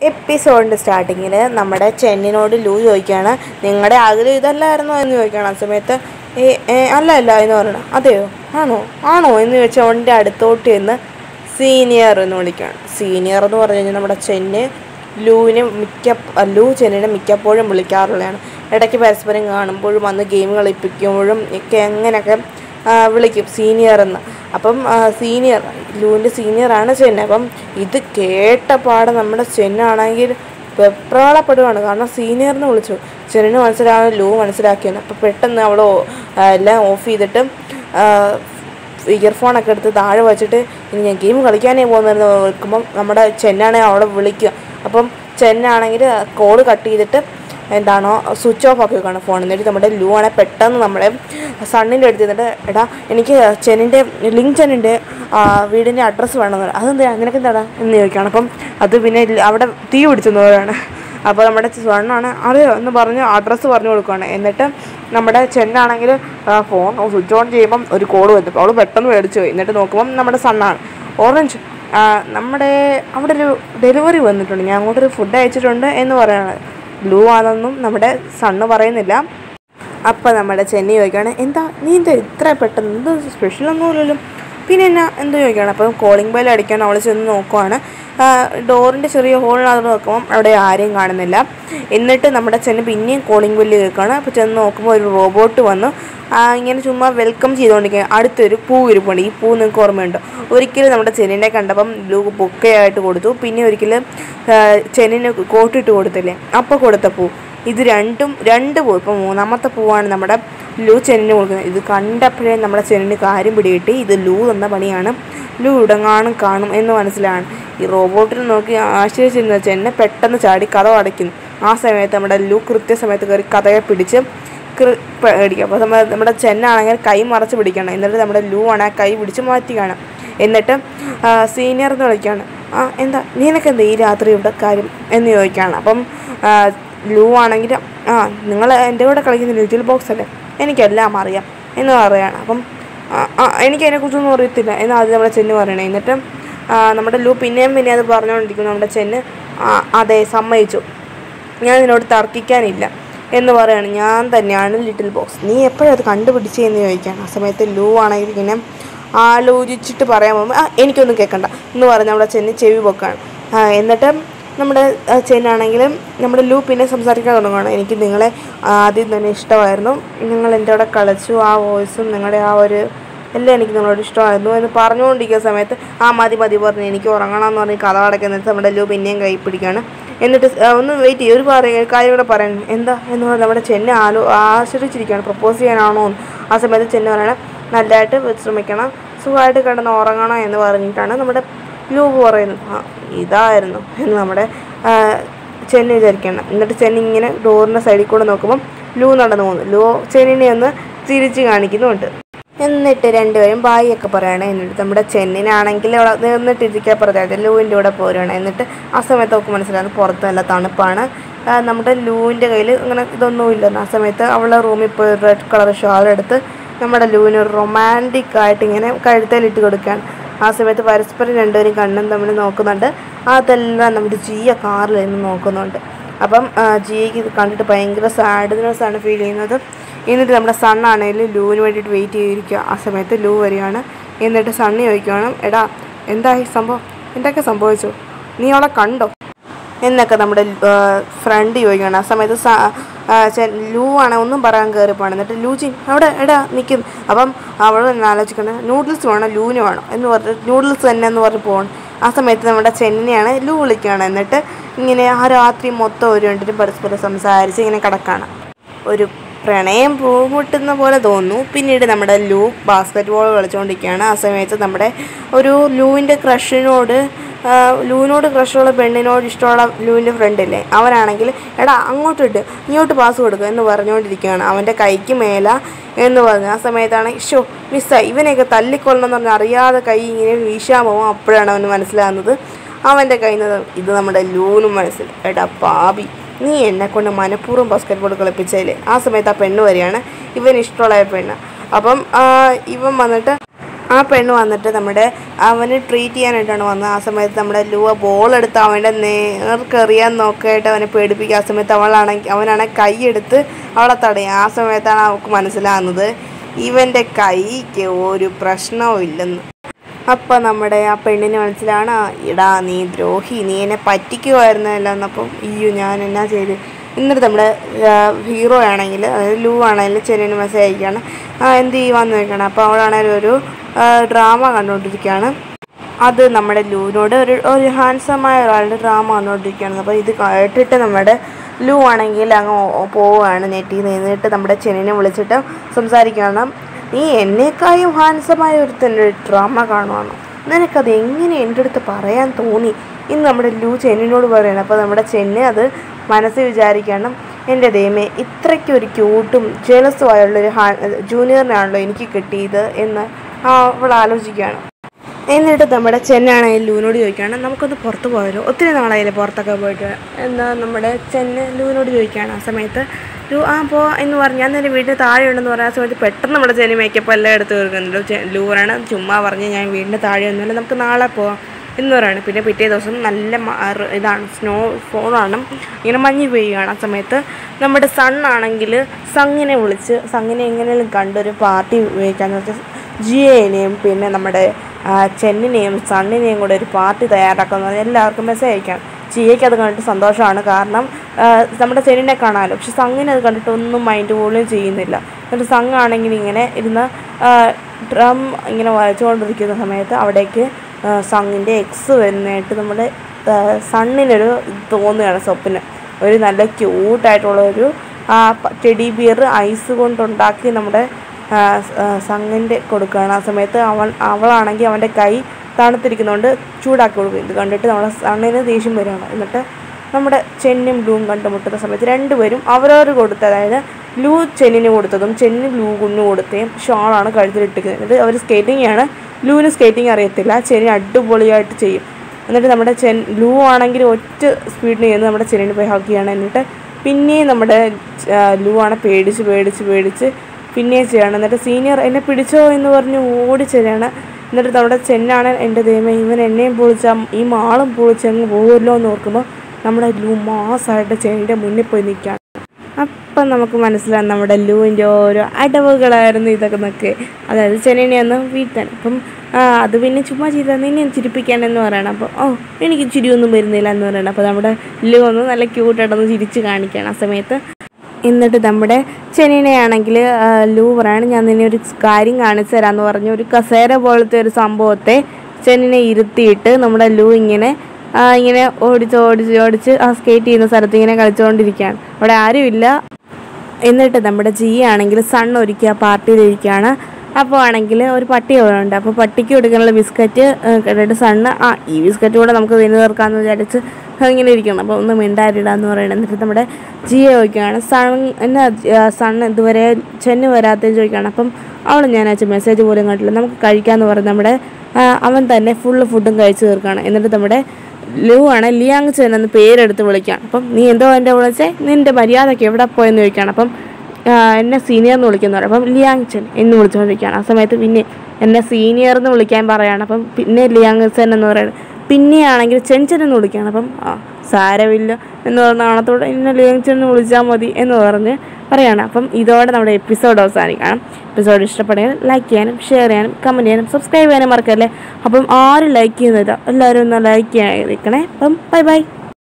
എപ്പിസോഡിൻ്റെ സ്റ്റാർട്ടിങ്ങിൽ നമ്മുടെ ചെന്നിനോട് ലൂ ചോദിക്കുകയാണ് നിങ്ങളുടെ ആഗ്രഹം ഇതല്ലായിരുന്നോ എന്ന് ചോദിക്കുകയാണ് ആ സമയത്ത് ഏ ഏ, അല്ല അല്ല എന്ന് പറയണം അതെയോ ആണോ ആണോ എന്ന് ചോദിച്ചാൽ അവൻ്റെ അടുത്തോട്ട് ചെന്ന് സീനിയർ എന്ന് വിളിക്കുകയാണ് സീനിയർ എന്ന് പറഞ്ഞു കഴിഞ്ഞാൽ നമ്മുടെ ചെന്ന് ലൂവിനെ മിക്ക ലൂ ചെന്നിനെ മിക്കപ്പോഴും വിളിക്കാറുള്ളതാണ് ഇടയ്ക്ക് പരസ്പരം കാണുമ്പോഴും അന്ന് ഗെയിം കളിപ്പിക്കുമ്പോഴും ഒക്കെ അങ്ങനെയൊക്കെ ആ, വിളിക്കും സീനിയർ എന്ന് അപ്പം സീനിയർ ലൂവിൻ്റെ സീനിയറാണ് ചെന്ന അപ്പം ഇത് കേട്ട പാടെ നമ്മുടെ ചെന്നാണെങ്കിൽ വെപ്രാളപ്പെടുകയാണ് കാരണം സീനിയറിനെ വിളിച്ചു ചെന്നിന് മനസ്സിലാകാൻ ലൂ മനസ്സിലാക്കിയാണ് അപ്പം പെട്ടെന്ന് അവൾ എല്ലാം ഓഫ് ചെയ്തിട്ട് ഇയർഫോണൊക്കെ എടുത്ത് താഴെ വെച്ചിട്ട് ഇനി ഞാൻ ഗെയിം കളിക്കാനേ പോകുന്നതെന്ന് വെക്കുമ്പം നമ്മുടെ ചെന്നാണെങ്കിൽ അവളെ വിളിക്കുക അപ്പം ചെന്നാണെങ്കിൽ കോള് കട്ട് ചെയ്തിട്ട് എന്താണോ സ്വിച്ച് ഓഫ് ആക്കി വെക്കണം ഫോൺ എന്നിട്ട് നമ്മുടെ ലൂ ആണെ പെട്ടെന്ന് നമ്മളെ സണ്ണിൻ്റെ അടുത്ത് നിന്നിട്ട് എടാ എനിക്ക് ചെന്നിൻ്റെ ലിങ്ക് ചെന്നിൻ്റെ വീടിൻ്റെ അഡ്രസ്സ് വേണമെന്ന് പറയാം അതെന്താ അങ്ങനെയൊക്കെ എന്താടാ എന്ന് ചോദിക്കുകയാണ് അപ്പം അത് പിന്നെ ഇല്ല- അവിടെ തീ പിടിച്ചെന്നവരാണ് അപ്പോൾ നമ്മുടെ സ്വർണ്ണമാണ് അറിയോ എന്ന് പറഞ്ഞ് അഡ്രസ്സ് പറഞ്ഞു കൊടുക്കുകയാണ് എന്നിട്ട് നമ്മുടെ ചെന്നാണെങ്കിൽ ഫോൺ സ്വിച്ച് ഓൺ ചെയ്യുമ്പം ഒരു കോഡ് വന്നു അവൾ പെട്ടെന്ന് മേടിച്ചു പോയി എന്നിട്ട് നോക്കുമ്പം നമ്മുടെ സണ്ണാണ് ഓറഞ്ച് ആ, നമ്മുടെ അവിടെ ഒരു ഡെലിവറി വന്നിട്ടുണ്ട് ഞാൻ അങ്ങോട്ടൊരു ഫുഡ് അയച്ചിട്ടുണ്ട് എന്ന് പറയാണ് ബ്ലൂ ആണെന്നും നമ്മുടെ സണ്ണ് പറയുന്നില്ല അപ്പം നമ്മുടെ ചെന്നി ചോദിക്കുകയാണ് എന്താ നീ എന്താ ഇത്ര പെട്ടെന്ന് എന്ത് സ്പെഷ്യലൊന്നുമില്ലല്ലോ പിന്നെ എന്നാ എന്ത് ചോദിക്കുകയാണ് അപ്പം കോളിംഗ് ബെൽ അടിക്കാൻ അവൾ ചെന്ന് നോക്കുവാണ് ഡോറിൻ്റെ ചെറിയ ഹോളിനകത്ത് നോക്കുമ്പം അവിടെ ആരെയും കാണുന്നില്ല എന്നിട്ട് നമ്മുടെ ചെന്ന് പിന്നെയും കോളിംഗ് ബെല്ല് കേൾക്കുകയാണ് അപ്പോൾ ചെന്ന് നോക്കുമ്പോൾ ഒരു റോബോട്ട് വന്നു ആ, ഇങ്ങനെ ചുമ്മാ വെൽക്കം ചെയ്തുകൊണ്ടിരിക്കുക അടുത്തൊരു പൂ ഇരിപ്പുണ്ട് ഈ പൂ നിങ്ങൾക്ക് ഓർമ്മയുണ്ടോ ഒരിക്കലും നമ്മുടെ ചെന്നിനെ കണ്ടപ്പം ബ്ലൂ ബൊക്കയായിട്ട് കൊടുത്തു പിന്നെ ഒരിക്കലും ആ, ചെന്നിന് കോട്ടിട്ട് കൊടുത്തില്ലേ അപ്പോൾ കൊടുത്ത പൂ ഇത് രണ്ടും രണ്ട് പൂ ഇപ്പോൾ മൂന്നാമത്തെ പൂവാണ് നമ്മുടെ ലൂ ചെന്നിന് കൊടുക്കുന്നത് ഇത് കണ്ടപ്പോഴേ നമ്മുടെ ചെന്നിന് കാര്യം പിടികിട്ടി ഇത് ലൂ തന്ന പണിയാണ് ലൂ ഇടങ്ങാനും കാണും എന്ന് മനസ്സിലാണ് ഈ റോബോട്ടിൽ നോക്കി ആശ്രയിച്ചിരുന്ന ചെന്നെ പെട്ടെന്ന് ചാടി കഥ അടയ്ക്കുന്നു ആ സമയത്ത് നമ്മുടെ ലൂ കൃത്യസമയത്ത് കയറി കഥയെ പിടിച്ച് കൃ- പേടിക്കുക അപ്പോൾ നമ്മൾ നമ്മുടെ ചെന്നാണെങ്കിൽ കൈ മറച്ച് പിടിക്കണം എന്നിട്ട് നമ്മുടെ ലൂ ആണ് ആ കൈ പിടിച്ച് മാറ്റുകയാണ് എന്നിട്ട് സീനിയർ എന്ന് വിളിക്കുകയാണ് ആ എന്താ നിനക്ക് എന്താ ഈ രാത്രി ഇവിടെ കാര്യം എന്ന് ചോദിക്കുകയാണ് അപ്പം ആ, ലൂ ആണെങ്കിൽ ആ നിങ്ങൾ എൻ്റെ കൂടെ കളിക്കുന്ന ലിറ്റിൽ ബോക്സ് അല്ലേ എനിക്കെല്ലാം അറിയാം എന്ന് പറയുകയാണ് അപ്പം ആ, ആ, എനിക്ക് അതിനെക്കുറിച്ചൊന്നും അറിയത്തില്ല എന്ന് ആദ്യം നമ്മുടെ ചെന്ന് പറയണേ എന്നിട്ട് ആ, നമ്മുടെ ലൂ പിന്നെയും പിന്നെ അത് പറഞ്ഞുകൊണ്ടിരിക്കുന്നു നമ്മുടെ ചെന്ന് ആ അതെ സമ്മതിച്ചു ഞാൻ നിന്നോട് തർക്കിക്കാനില്ല എന്ന് പറയാണ് ഞാൻ തന്നെയാണ് ലിറ്റിൽ ബോക്സ് നീ എപ്പോഴത് കണ്ടുപിടിച്ചതെന്ന് ചോദിക്കുകയാണ് ആ സമയത്ത് ലൂ ആണെങ്കിൽ ഇങ്ങനെ ആലോചിച്ചിട്ട് പറയാൻ പോകുമ്പോൾ ആ എനിക്കൊന്നും കേൾക്കണ്ട എന്ന് പറഞ്ഞ് നമ്മുടെ ചെന്നി ചെവി പൊക്കാണ് ആ, എന്നിട്ട് നമ്മുടെ ആ, ചെന്നാണെങ്കിലും നമ്മുടെ ലൂ പിന്നെ സംസാരിക്കാൻ തുടങ്ങുകയാണ് എനിക്ക് നിങ്ങളെ ആദ്യം തന്നെ ഇഷ്ടമായിരുന്നു നിങ്ങൾ എൻ്റെ കൂടെ കളിച്ചു ആ വോയിസും നിങ്ങളുടെ ആ ഒരു എല്ലാം എനിക്ക് നിങ്ങളോട് ഇഷ്ടമായിരുന്നു എന്ന് പറഞ്ഞുകൊണ്ടിരിക്കുന്ന സമയത്ത് ആ മതി മതി പറഞ്ഞു എനിക്ക് ഉറങ്ങണം എന്ന് പറഞ്ഞ് കഥ അടയ്ക്കുന്നിട്ട് നമ്മുടെ ലൂ പിന്നെയും കൈ പിടിക്കുകയാണ് എന്നിട്ട് സ്- ആ, ഒന്ന് വെയിറ്റ് ചെയ്യും ഒരു പറയ കാര്യം കൂടെ പറയാൻ എന്താ എന്ന് പറഞ്ഞാൽ നമ്മുടെ ചെന്ന ആലോ ആശ്രയിച്ചിരിക്കുകയാണ് പ്രപ്പോസ് ചെയ്യാനാണോ എന്ന് ആ സമയത്ത് ചെന്ന പറയണം നല്ലതായിട്ട് വിശ്രമിക്കണം സുഖമായിട്ട് കിടന്ന് ഉറങ്ങണം എന്ന് പറഞ്ഞിട്ടാണ് നമ്മുടെ ലൂ പറയുന്നത് ആ ഇതായിരുന്നു എന്ന് നമ്മുടെ ആ, ചെന്നി വിചാരിക്കണം എന്നിട്ട് ചെന്നി ഇങ്ങനെ ഡോറിൻ്റെ സൈഡിൽ കൂടെ നോക്കുമ്പം ലൂ നടന്നു പോകുന്നു ലൂ ചെന്നിനെ ഒന്ന് തിരിച്ച് കാണിക്കുന്നുമുണ്ട് എന്നിട്ട് രണ്ടുപേരും ബായി ഒക്കെ പറയണം എന്നിട്ട് നമ്മുടെ ചെന്നിനാണെങ്കിൽ അവിടെ നിന്നിട്ടിരിക്കാൻ പറഞ്ഞത് ലൂവിൻ്റെ കൂടെ പോരുകയാണ് എന്നിട്ട് ആ സമയത്ത് അവൾക്ക് മനസ്സിലാകുന്നു പുറത്ത് നല്ല തണുപ്പാണ് ആ, നമ്മുടെ ലൂവിൻ്റെ കയ്യിൽ അങ്ങനെ ഇതൊന്നുമില്ലെന്ന് ആ സമയത്ത് അവളെ റൂമിൽ പോയി റെഡ് കളർ ഷാൾ എടുത്ത് നമ്മുടെ ലൂവിന് ഒരു റൊമാൻറ്റിക് ആയിട്ട് ഇങ്ങനെ കഴുത്തേലിട്ട് കൊടുക്കുകയാണ് ആ സമയത്ത് പരസ്പരം രണ്ടുപേരും കണ്ണും തമ്മിൽ നോക്കുന്നുണ്ട് അതെല്ലാം നമ്മുടെ ജിയ കാറിൽ നിന്ന് നോക്കുന്നുണ്ട് അപ്പം ആ, ജിയയ്ക്ക് ഇത് കണ്ടിട്ട് ഭയങ്കര സാഡ്നെസ് ആണ് ഫീൽ ചെയ്യുന്നത് എന്നിട്ട് നമ്മുടെ സണ്ണാണെങ്കിലും ലൂവിന് വേണ്ടിയിട്ട് വെയിറ്റ് ചെയ്തിരിക്കുക ആ സമയത്ത് ലൂ വരികയാണ് എന്നിട്ട് സണ്ണി ചോദിക്കുകയാണ് എടാ എന്തായി സംഭവം എന്തൊക്കെ സംഭവിച്ചു നീ അവളെ കണ്ടോ എന്നൊക്കെ നമ്മുടെ ഫ്രണ്ട് ചോദിക്കുകയാണ് ആ സമയത്ത് സ- ആ, ചെ- ലൂ ആണ് ഒന്നും പറയാൻ കയറിപ്പോണ് എന്നിട്ട് ലൂജി അവിടെ എടാ നിൽക്കുന്നു അപ്പം അവൾ ആലോചിക്കുന്നത് നൂഡിൽസ് വേണം ലൂന് വേണം എന്ന് പറഞ്ഞ് നൂഡിൽസ് തന്നെ എന്ന് പറഞ്ഞ് പോകണം ആ സമയത്ത് നമ്മുടെ ചെന്നിനെയാണ് ലൂ വിളിക്കുകയാണ് എന്നിട്ട് ഇങ്ങനെ ആ രാത്രി മൊത്തം ഒരു രണ്ടിനും പരസ്പരം സംസാരിച്ച് ഇങ്ങനെ കിടക്കാണ് ഒരു പ്രണയം പൂമുട്ടുന്ന പോലെ തോന്നുന്നു പിന്നീട് നമ്മുടെ ലൂ ബാസ്കറ്റ് ബോൾ കളിച്ചുകൊണ്ടിരിക്കുകയാണ് ആ സമയത്ത് നമ്മുടെ ഒരു ലൂവിൻ്റെ ക്രഷിനോട് ആ, ലൂവിനോട് ക്രഷുള്ള പെണ്ണിനോട് ഇഷ്ടമുള്ള ലൂവിൻ്റെ ഫ്രണ്ടില്ലേ അവനാണെങ്കിൽ എടാ അങ്ങോട്ട് ഇട്ട് ഇങ്ങോട്ട് പാസ് കൊടുക്കുക എന്ന് പറഞ്ഞുകൊണ്ടിരിക്കുകയാണ് അവൻ്റെ കൈക്ക് മേല എന്ന് പറഞ്ഞു ആ സമയത്താണ് ഷോ മിസ്സായി ഇവനെയൊക്കെ തല്ലിക്കൊള്ളണം എന്ന് പറഞ്ഞാൽ അറിയാതെ കൈ ഇങ്ങനെ വീശാൻ പോകും അപ്പോഴാണ് അവന് മനസ്സിലാകുന്നത് അവൻ്റെ കയ്യിൽ നിന്ന് ഇത് നമ്മുടെ ലൂനും മനസ്സിൽ എടാ പാപി നീ എന്നെ കൊണ്ട് മനഃപൂർവ്വം ബാസ്കറ്റ് ബോൾ കളിപ്പിച്ചതില്ലേ ആ സമയത്ത് ആ പെണ്ണ് വരികയാണ് ഇവന് ഇഷ്ടമുള്ള പെണ്ണ് അപ്പം ആ, ഇവൻ വന്നിട്ട് ആ പെണ്ണ് വന്നിട്ട് നമ്മുടെ അവന് ട്രീറ്റ് ചെയ്യാനായിട്ടാണ് വന്നത് ആ സമയത്ത് നമ്മുടെ ലൂവ ബോൾ എടുത്ത് അവൻ്റെ നേർക്കെറിയാൻ നോക്കിയിട്ട് അവനെ പേടിപ്പിക്കുക ആ സമയത്ത് അവളാണെങ്കിൽ അവനാണെങ്കിൽ കൈയെടുത്ത് അവളെ തടയും ആ സമയത്താണ് അവൾക്ക് മനസ്സിലാകുന്നത് ഇവൻ്റെ കൈക്ക് ഒരു പ്രശ്നവും ഇല്ലെന്ന് അപ്പം നമ്മുടെ ആ പെണ്ണിന് മനസ്സിലാണ് "ആ, എടാ നീ ദ്രോഹി നീ എന്നെ പറ്റിക്കുമായിരുന്നല്ലോ എന്നപ്പം അയ്യോ ഞാൻ എന്നാ ചെയ്ത് എന്നിട്ട് നമ്മുടെ ഹീറോ ആണെങ്കിൽ അതായത് ലൂ ആണെങ്കിൽ ചെന്നിന് മെസ്സേജ് അയക്കുകയാണ് ആ എന്ത് ചെയ്യുവാന്ന് ചോദിക്കണം അപ്പോൾ അവളാണെങ്കിൽ ഒരു ഡ്രാമ കണ്ടുകൊണ്ടിരിക്കുകയാണ് അത് നമ്മുടെ ലൂവിനോട് ഒരു ഒരു ഹാൻസമായ ഒരാളുടെ ഡ്രാമ കണ്ടുകൊണ്ടിരിക്കുകയാണ് അപ്പോൾ ഇത് കേട്ടിട്ട് നമ്മുടെ ലൂ ആണെങ്കിൽ അങ്ങ് ഓ- പോവുകയാണ് നെറ്റിൽ നിന്ന് എന്നിട്ട് നമ്മുടെ ചെന്നിനെ വിളിച്ചിട്ട് സംസാരിക്കുകയാണ് നീ എന്നെക്കായും ഹാൻസമായ ഒരുത്തൻ്റെ ഡ്രാമ കാണുവാണ് നിനക്കത് എങ്ങനെ എൻ്റെ അടുത്ത് പറയാൻ തോന്നി ഇന്ന് നമ്മുടെ ലൂ ചെന്നിനോട് പറയണം അപ്പോൾ നമ്മുടെ ചെന്ന് അത് മനസ്സിൽ വിചാരിക്കണം എൻ്റെ ദൈവമേ ഇത്രയ്ക്ക് ഒരു ക്യൂട്ടും ജലസുമായുള്ളൊരു ഹാ ജൂനിയറിനാണല്ലോ എനിക്ക് കിട്ടിയത് എന്ന് അവൾ ആലോചിക്കുകയാണ് എന്നിട്ട് നമ്മുടെ ചെന്നാണെങ്കിൽ ലൂവിനോട് ചോദിക്കുകയാണ് നമുക്കൊന്ന് പുറത്ത് പോയാലോ ഒത്തിരി നാളായില്ലേ പുറത്തൊക്കെ പോയിട്ട് എന്താ നമ്മുടെ ചെന്ന് ലൂവിനോട് ചോദിക്കുകയാണ് ആ സമയത്ത് ലൂ ആ പോ എന്ന് പറഞ്ഞു ഞാൻ എൻ്റെ വീട്ടിൽ താഴെ ഉണ്ടെന്ന് പറഞ്ഞ ആ സമയത്ത് പെട്ടെന്ന് നമ്മുടെ ചെന്നി മേക്കപ്പ് എല്ലാം എടുത്ത് തീർക്കുന്നുണ്ട് ലൂ പറയണം ചുമ്മാ പറഞ്ഞ് ഞാൻ വീടിൻ്റെ താഴെ ഒന്നുമില്ല നമുക്ക് നാളെ പോവാം എന്ന് പറയാണ് പിന്നെ പിറ്റേ ദിവസം നല്ല മ- റ് ഇതാണ് സ്നോ ഫോണാണ് ഇങ്ങനെ മഞ്ഞ് പെയ്യുകയാണ് ആ സമയത്ത് നമ്മുടെ സണ്ണാണെങ്കിൽ സങ്ങിനെ വിളിച്ച് സങ്ങിനെ എങ്ങനെയും കണ്ടൊരു പാർട്ടി ഉപയോഗിക്കാന്ന് വെച്ചാൽ ജിയേനെയും പിന്നെ നമ്മുടെ ആ, ചെന്നിനെയും സണ്ണിനെയും കൂടെ ഒരു പാർട്ടി തയ്യാറാക്കാന്ന് പറഞ്ഞാൽ എല്ലാവർക്കും മെസ്സേജ് അയക്കാം ജിയയ്ക്ക് അത് കണ്ടിട്ട് സന്തോഷമാണ് കാരണം ആ, നമ്മുടെ ചെന്നിനെ കാണാമല്ലോ പക്ഷെ സങ്ങിനെ അത് കണ്ടിട്ട് ഒന്നും മൈൻഡ് പോലും ചെയ്യുന്നില്ല എന്നിട്ട് സങ്ങാണെങ്കിൽ ഇങ്ങനെ ഇരുന്ന് ഡ്രം ഇങ്ങനെ വായിച്ചുകൊണ്ടിരിക്കുന്ന സമയത്ത് അവിടേക്ക് ആ, സങ്ങിൻ്റെ എക്സ് വരുന്നതായിട്ട് നമ്മുടെ ആ, സണ്ണിനൊരു ഇത് തോന്നുകയാണ് സ്വപ്നം ഒരു നല്ല ക്യൂട്ടായിട്ടുള്ള ഒരു ടെഡി ബിയർ ഐസ് കൊണ്ടുണ്ടാക്കി നമ്മുടെ ആ, സ- ആ, സങ്ങിൻ്റെ കൊടുക്കുകയാണ് ആ സമയത്ത് അവൻ അവളാണെങ്കിൽ അവൻ്റെ കൈ തണുത്തിരിക്കുന്നതുകൊണ്ട് ചൂടാക്കി കൊടുക്കും ഇത് കണ്ടിട്ട് നമ്മുടെ സണ്ണിന് ദേഷ്യം വരികയാണ് എന്നിട്ട് നമ്മുടെ ചെന്നും ലൂവും കണ്ടുമുട്ടുന്ന സമയത്ത് രണ്ടുപേരും അവരവർ കൊടുത്ത അതായത് ലൂ ചെന്നിന് കൊടുത്തതും ചെന്ന് ലൂ കുഞ്ഞു കൊടുത്തതും ഷാളാണ് കഴുത്തിലിട്ടിരിക്കുന്നത് എന്നിട്ട് അവർ സ്കേറ്റിംഗ് ആണ് ലൂവിന് സ്കേറ്റിംഗ് അറിയത്തില്ല ചെന്നി അടിപൊളിയായിട്ട് ചെയ്യും എന്നിട്ട് നമ്മുടെ ചെൻ ലൂ ആണെങ്കിൽ ഒറ്റ സ്പീഡിന് ചെയ്യുന്നത് നമ്മുടെ ചെന്നിന് പോയി ഹഗ് ചെയ്യണം എന്നിട്ട് പിന്നെയും നമ്മുടെ ആ, ലൂ ആണ് പേടിച്ച് പേടിച്ച് പേടിച്ച് പിന്നെയും ചെയ്യണം എന്നിട്ട് സീനിയർ എന്നെ പിടിച്ചോ എന്ന് പറഞ്ഞ് ഓടിച്ചെല്ലാണ് എന്നിട്ട് നമ്മുടെ ചെന്നാണ് എൻ്റെ ദൈവമേ ഇവൻ എന്നെയും പൊളിച്ച ഈ മാളും പൊളിച്ച് അങ്ങ് പോകുമല്ലോ എന്ന് ഓർക്കുമ്പോൾ നമ്മുടെ ലൂ മാസമായിട്ട് ചെന്നിൻ്റെ മുന്നിൽ പോയി നിൽക്കുകയാണ് അപ്പം നമുക്ക് മനസ്സിലാകും നമ്മുടെ ലൂവിൻ്റെ ഓരോ അടവുകളായിരുന്നു ഇതൊക്കെ എന്നൊക്കെ അതായത് ചെന്നൈനെ ഒന്ന് വീഴ്ത്താൻ അപ്പം ആ, അത് പിന്നെ ചുമ്മാ ചെയ്താൽ നിന്നെ ചിരിപ്പിക്കാനെന്ന് പറയണം അപ്പോൾ ഓ എനിക്ക് ചിരിയൊന്നും വരുന്നില്ല എന്ന് പറയണം അപ്പോൾ നമ്മുടെ ലൂ ഒന്ന് നല്ല ക്യൂട്ടായിട്ടൊന്ന് ചിരിച്ച് കാണിക്കുകയാണ് ആ സമയത്ത് എന്നിട്ട് നമ്മുടെ ചെന്നൈനെ ആണെങ്കിൽ ലൂ പറയാണ് ഞാൻ നിന്നെ ഒരു കാര്യം കാണിച്ചു തരാമെന്ന് പറഞ്ഞ് ഒരു കസേര പോലത്തെ ഒരു സംഭവത്തെ ചെന്നിനെ ഇരുത്തിയിട്ട് നമ്മുടെ ലൂ ഇങ്ങനെ ആ, ഇങ്ങനെ ഓടിച്ച് ഓടിച്ച് ഓടിച്ച് ആ സ്കേറ്റ് ചെയ്യുന്ന സ്ഥലത്ത് ഇങ്ങനെ കളിച്ചുകൊണ്ടിരിക്കുകയാണ് അവിടെ ആരുമില്ല എന്നിട്ട് നമ്മുടെ ജി ആണെങ്കിൽ സൺ ഒരുക്കി ആ പാർട്ടിയിലിരിക്കുകയാണ് അപ്പോൾ ആണെങ്കിൽ ഒരു പട്ടി അവിടെ ഉണ്ട് അപ്പോൾ പട്ടിക്ക് കൊടുക്കാനുള്ള ബിസ്ക്കറ്റ് കണ്ടിട്ട് സണ്ണ് ആ ഈ ബിസ്ക്കറ്റ് കൂടെ നമുക്ക് തിന്നു തീർക്കാമെന്ന് വിചാരിച്ച് ഇങ്ങനെ ഇരിക്കണം അപ്പോൾ ഒന്ന് മിണ്ടാരിടാന്ന് പറയണം എന്നിട്ട് നമ്മുടെ ജിയെ ചോദിക്കുകയാണ് സൺ എന്നാ സൺ ഇതുവരെ ചെന്ന് വരാത്തതെന്ന് ചോദിക്കുകയാണ് അപ്പം അവൾ ഞാൻ അയച്ച മെസ്സേജ് പോലും കണ്ടില്ല നമുക്ക് കഴിക്കാമെന്ന് പറഞ്ഞ് നമ്മുടെ ആ, അവൻ തന്നെ ഫുള്ള് ഫുഡും കഴിച്ചു തീർക്കുകയാണ് എന്നിട്ട് നമ്മുടെ ലൂ ആണ് ലിയാങ് ചെൻ എന്ന് പേരെടുത്ത് വിളിക്കുകയാണ് അപ്പം നീ എന്തോ എൻ്റെ വിളിച്ചേ നിൻ്റെ മര്യാദയ്ക്ക് എവിടെ പോയെന്ന് ചോദിക്കുകയാണ് അപ്പം ആ, എന്നെ സീനിയർ എന്ന് വിളിക്കുന്നു പറയും അപ്പം ലിയാങ് ചെൻ എന്ന് വിളിച്ചുകൊണ്ടിരിക്കുകയാണ് ആ സമയത്ത് പിന്നെ എന്നെ സീനിയർ എന്ന് വിളിക്കാൻ പറയുകയാണ് അപ്പം പിന്നെ ലിയാങ് ചെൻ എന്ന് പറയുന്നത് പിന്നെയാണെങ്കിൽ ചെൻചൻ എന്ന് വിളിക്കുകയാണ് അപ്പം ആ സാരമില്ല എന്ന് പറഞ്ഞ ആണത്തോടെ എന്നെ ലിയാങ് ചെൻ എന്ന് വിളിച്ചാൽ മതി എന്ന് പറഞ്ഞ് പറയാണ് അപ്പം ഇതോടെ നമ്മുടെ എപ്പിസോഡ് അവസാനിക്കണം എപ്പിസോഡ് ഇഷ്ടപ്പെടുകയും ലൈക്ക് ചെയ്യാനും ഷെയർ ചെയ്യാനും കമൻറ്റ് ചെയ്യാനും സബ്സ്ക്രൈബ് ചെയ്യാനും മറക്കല്ലേ അപ്പം ആരും ലൈക്ക് ചെയ്യുന്നില്ല എല്ലാവരും ഒന്ന് ലൈക്ക് ചെയ്യാൻ അപ്പം ബൈ ബൈ